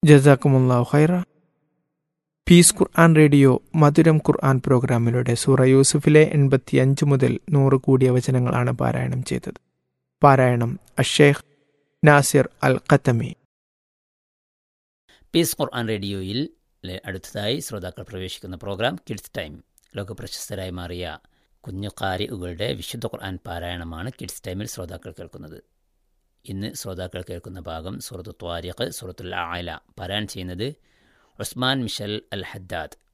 ജസാക്കുമുല്ലാ ഖൈറ പീസ് ഖുർആൻ റേഡിയോ മധുരം ഖുർആൻ പ്രോഗ്രാമിലൂടെ സൂറ യൂസുഫിലെ എൺപത്തി അഞ്ച് മുതൽ നൂറ് കൂടിയ വചനങ്ങളാണ് പാരായണം ചെയ്തത് പാരായണം അഷേഖ് നാസിർ അൽ ഖത്തമി പീസ് ഖുർആൻ റേഡിയോയിൽ ലെ അടുത്തതായി ശ്രോതാക്കൾ പ്രവേശിക്കുന്ന പ്രോഗ്രാം കിഡ്സ് ടൈം ലോകപ്രശസ്തരായി മാറിയ കുഞ്ഞു കാരികളുടെ വിശുദ്ധ ഖുർആൻ പാരായണമാണ് കിഡ്സ് ടൈമിൽ ശ്രോതാക്കൾ കേൾക്കുന്നത് ഇന്ന് ശ്രോതാക്കൾ കേൾക്കുന്ന ഭാഗം സൂറത്തു ത്വാരിഖ് സൂറത്തുൽ ആല പാരായണം ചെയ്യുന്നത് ഉസ്മാൻ മിഷൽ അൽ ഹദ്ദാദ്